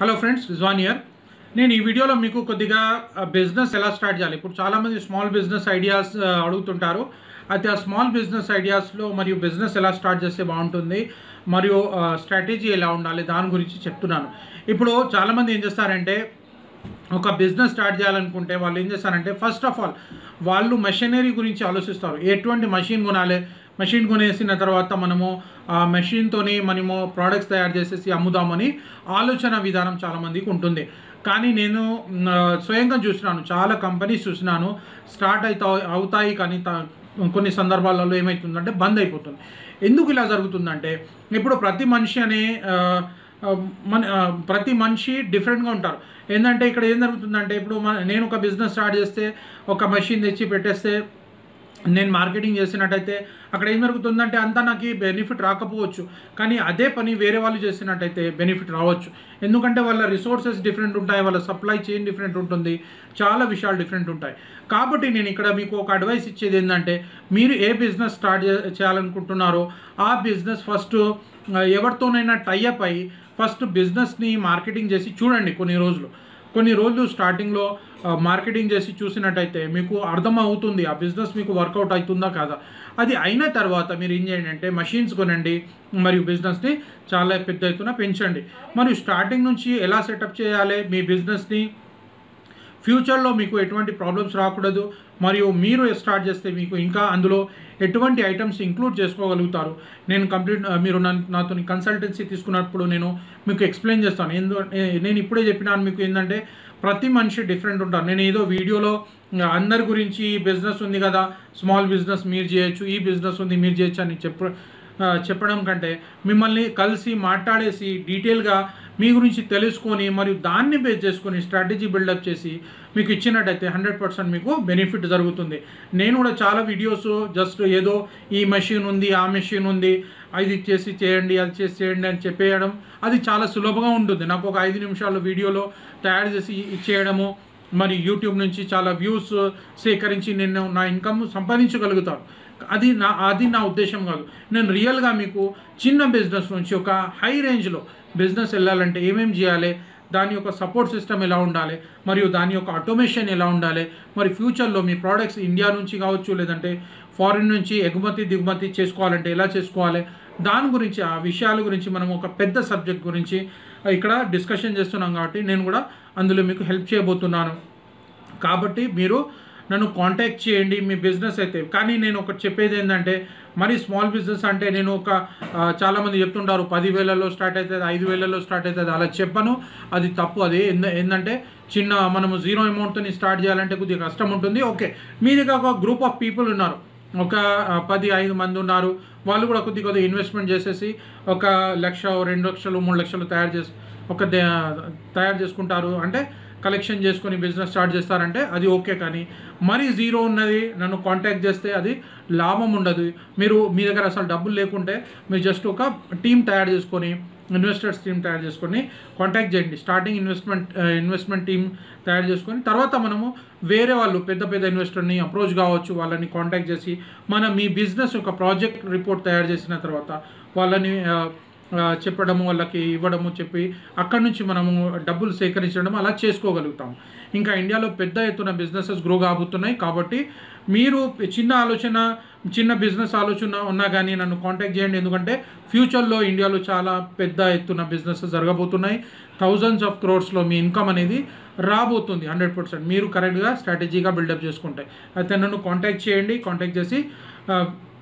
hello friends Rizwan year నేను ఈ వీడియోలో మీకు కొద్దిగా బిజినెస్ ఎలా స్టార్ట్ చేయాలి ఇప్పుడు చాలామంది స్మాల్ బిజినెస్ ఐడియాస్ అడుగుతుంటారు అయితే ఆ స్మాల్ బిజినెస్ ఐడియాస్లో మరియు బిజినెస్ ఎలా స్టార్ట్ చేస్తే బాగుంటుంది మరియు స్ట్రాటజీ ఎలా ఉండాలి దాని గురించి చెప్తున్నాను ఇప్పుడు చాలామంది ఏం చేస్తారంటే ఒక బిజినెస్ స్టార్ట్ చేయాలనుకుంటే వాళ్ళు ఏం చేస్తారంటే ఫస్ట్ ఆఫ్ ఆల్ వాళ్ళు మెషినరీ గురించి ఆలోచిస్తారు ఎటువంటి మషిన్ కొనాలి మెషిన్ కొనేసిన తర్వాత మనము ఆ మెషిన్తోని మనము ప్రోడక్ట్స్ తయారు చేసేసి అమ్ముదామని ఆలోచన విధానం చాలామందికి ఉంటుంది కానీ నేను మ్, స్వయంగా చూసినాను చాలా కంపెనీస్ చూసినాను స్టార్ట్ అవుతా అవుతాయి కానీ త- కొన్ని సందర్భాలలో ఏమవుతుందంటే బంద్ అయిపోతుంది ఎందుకు ఇలా జరుగుతుందంటే ఇప్పుడు ప్రతి మనిషి అనే ఆ, ఆ, మన ఆ, ప్రతి మనిషి డిఫరెంట్గా ఉంటారు ఏంటంటే ఇక్కడ ఏం జరుగుతుందంటే ఇప్పుడు మన నేను ఒక బిజినెస్ స్టార్ట్ చేస్తే ఒక మెషిన్ తెచ్చి పెట్టేస్తే నేను మార్కెటింగ్ చేసినట్టయితే అక్కడ ఏం జరుగుతుందంటే అంతా నాకు బెనిఫిట్ రాకపోవచ్చు కానీ అదే పని వేరే వాళ్ళు చేసినట్టయితే బెనిఫిట్ రావచ్చు ఎందుకంటే వాళ్ళ రిసోర్సెస్ డిఫరెంట్ ఉంటాయి వాళ్ళ సప్లై చైన్ డిఫరెంట్ ఉంటుంది చాలా విషయాలు డిఫరెంట్ ఉంటాయి కాబట్టి నేను ఇక్కడ మీకు ఒక అడ్వైస్ ఇచ్చేది ఏంటంటే మీరు ఏ బిజినెస్ స్టార్ట్ చే- చేయాలనుకుంటున్నారో ఆ బిజినెస్ ఫస్ట్ ఎవరితోనైనా టైఅప్ అయ్యి ఫస్ట్ బిజినెస్ని మార్కెటింగ్ చేసి చూడండి కొన్ని రోజులు కొన్ని రోజులు స్టార్టింగ్లో ఆ, మార్కెటింగ్ చేసి చూసినట్టయితే మీకు అర్థం అవుతుంది ఆ బిజినెస్ మీకు వర్కౌట్ అవుతుందా కాదా అది అయిన తర్వాత మీరు ఏం చేయండి అంటే మషిన్స్ కొనండి మరియు బిజినెస్ని చాలా పెద్ద ఎత్తున పెంచండి మరియు స్టార్టింగ్ నుంచి ఎలా సెటప్ చేయాలి మీ బిజినెస్ని ఫ్యూచర్లో మీకు ఎటువంటి ప్రాబ్లమ్స్ రాకూడదు మరియు మీరు స్టార్ట్ చేస్తే మీకు ఇంకా అందులో ఎటువంటి ఐటమ్స్ ఇంక్లూడ్ చేసుకోగలుగుతారు నేను కంప్లీట్ మీరు నన్ను నాతో కన్సల్టెన్సీ తీసుకున్నప్పుడు నేను మీకు ఎక్స్ప్లెయిన్ చేస్తాను ఎందు నేను ఇప్పుడే చెప్పినాను మీకు ఏంటంటే ప్రతి మనిషి డిఫరెంట్ ఉంటారు నేను ఏదో వీడియోలో అందరి గురించి ఈ బిజినెస్ ఉంది కదా స్మాల్ బిజినెస్ మీరు చేయొచ్చు ఈ బిజినెస్ ఉంది మీరు చేయొచ్చు అని చెప్ప ఆ, చెప్పడం కంటే మిమ్మల్ని కలిసి మాట్లాడేసి డీటెయిల్గా మీ గురించి తెలుసుకొని మరియు దాన్ని బేస్ చేసుకొని స్ట్రాటజీ బిల్డప్ చేసి మీకు ఇచ్చినట్టయితే హండ్రెడ్ పర్సెంట్ మీకు బెనిఫిట్ జరుగుతుంది నేను కూడా చాలా వీడియోస్ జస్ట్ ఏదో ఈ మెషిన్ ఉంది ఆ మెషిన్ ఉంది అది చేసి చేయండి అది చేసి చేయండి అని చెప్పేయడం అది చాలా సులభంగా ఉంటుంది నాకు ఒక ఐదు నిమిషాల వీడియోలో తయారు చేసి ఇచ్చేయడము మరి యూట్యూబ్ నుంచి చాలా వ్యూస్ సేకరించి నేను నా ఇన్కమ్ సంపాదించగలుగుతాను అది నా అది నా ఉద్దేశం కాదు నేను రియల్గా మీకు చిన్న బిజినెస్ నుంచి ఒక హై రేంజ్లో బిజినెస్ వెళ్ళాలంటే ఏమేమి చేయాలి దాని యొక్క సపోర్ట్ సిస్టమ్ ఎలా ఉండాలి మరియు దాని యొక్క ఆటోమేషన్ ఎలా ఉండాలి మరి ఫ్యూచర్లో మీ ప్రోడక్ట్స్ ఇండియా నుంచి కావచ్చు లేదంటే ఫారిన్ నుంచి ఎగుమతి దిగుమతి చేసుకోవాలంటే ఎలా చేసుకోవాలి దాని గురించి ఆ విషయాల గురించి మనం ఒక పెద్ద సబ్జెక్ట్ గురించి ఇక్కడ డిస్కషన్ చేస్తున్నాం కాబట్టి నేను కూడా అందులో మీకు హెల్ప్ చేయబోతున్నాను కాబట్టి మీరు నన్ను కాంటాక్ట్ చేయండి మీ బిజినెస్ అయితే కానీ నేను ఒకటి చెప్పేది ఏంటంటే మరి స్మాల్ బిజినెస్ అంటే నేను ఒక ఆ, చాలామంది చెప్తుంటారు పదివేలలో స్టార్ట్ అవుతుంది ఐదు వేలలో స్టార్ట్ అవుతుంది అలా చెప్పను అది తప్పు అది ఎంద- ఏంటంటే చిన్న మనము జీరో అమౌంట్తో స్టార్ట్ చేయాలంటే కొద్దిగా కష్టం ఉంటుంది ఓకే మీ దగ్గర ఒక గ్రూప్ ఆఫ్ పీపుల్ ఉన్నారు ఒక ఆ, పది ఐదు మంది ఉన్నారు వాళ్ళు కూడా కొద్ది కొద్దిగా ఇన్వెస్ట్మెంట్ చేసేసి ఒక లక్ష రెండు లక్షలు మూడు లక్షలు తయారు చేసి ఒక దే- తయారు చేసుకుంటారు అంటే కలెక్షన్ చేసుకొని బిజినెస్ స్టార్ట్ చేస్తారంటే అది ఓకే కానీ మరీ జీరో ఉన్నది నన్ను కాంటాక్ట్ చేస్తే అది లాభం ఉండదు మీరు మీ దగ్గర అసలు డబ్బులు లేకుంటే మీరు జస్ట్ ఒక టీం తయారు చేసుకొని ఇన్వెస్టర్స్ టీం తయారు చేసుకొని కాంటాక్ట్ చేయండి స్టార్టింగ్ ఇన్వెస్ట్మెంట్ ఇన్వెస్ట్మెంట్ టీం తయారు చేసుకొని తర్వాత మనము వేరే వాళ్ళు పెద్ద పెద్ద ఇన్వెస్టర్ని అప్రోచ్ కావచ్చు వాళ్ళని కాంటాక్ట్ చేసి మన మీ బిజినెస్ ఒక ప్రాజెక్ట్ రిపోర్ట్ తయారు చేసిన తర్వాత వాళ్ళని ఆ, ఆ, చెప్పడము వాళ్ళకి ఇవ్వడము చెప్పి అక్కడి నుంచి మనము డబ్బులు సేకరించడం అలా చేసుకోగలుగుతాం ఇంకా ఇండియాలో పెద్ద ఎత్తున బిజినెసెస్ గ్రో కాబోతున్నాయి కాబట్టి మీరు చిన్న ఆలోచన చిన్న బిజినెస్ ఆలోచన ఉన్నా కానీ నన్ను కాంటాక్ట్ చేయండి ఎందుకంటే ఫ్యూచర్లో ఇండియాలో చాలా పెద్ద ఎత్తున బిజినెసెస్ జరగబోతున్నాయి థౌజండ్స్ ఆఫ్ క్రోర్స్లో మీ ఇన్కమ్ అనేది రాబోతుంది హండ్రెడ్ పర్సెంట్ మీరు కరెక్ట్గా స్ట్రాటజీగా బిల్డప్ చేసుకుంటే అయితే నన్ను కాంటాక్ట్ చేయండి కాంటాక్ట్ చేసి ఆ,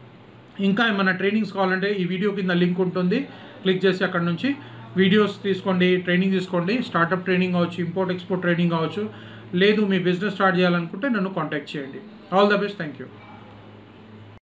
ఇంకా ఏమైనా ట్రైనింగ్స్ కావాలంటే ఈ వీడియో కింద లింక్ ఉంటుంది క్లిక్ చేసి అక్కడ నుంచి వీడియోస్ తీసుకోండి ట్రైనింగ్ తీసుకోండి స్టార్టప్ ట్రైనింగ్ కావచ్చు ఇంపోర్ట్ ఎక్స్పోర్ట్ ట్రైనింగ్ కావచ్చు లేదు మీ బిజినెస్ స్టార్ట్ చేయాలనుకుంటే నన్ను కాంటాక్ట్ చేయండి all the best thank you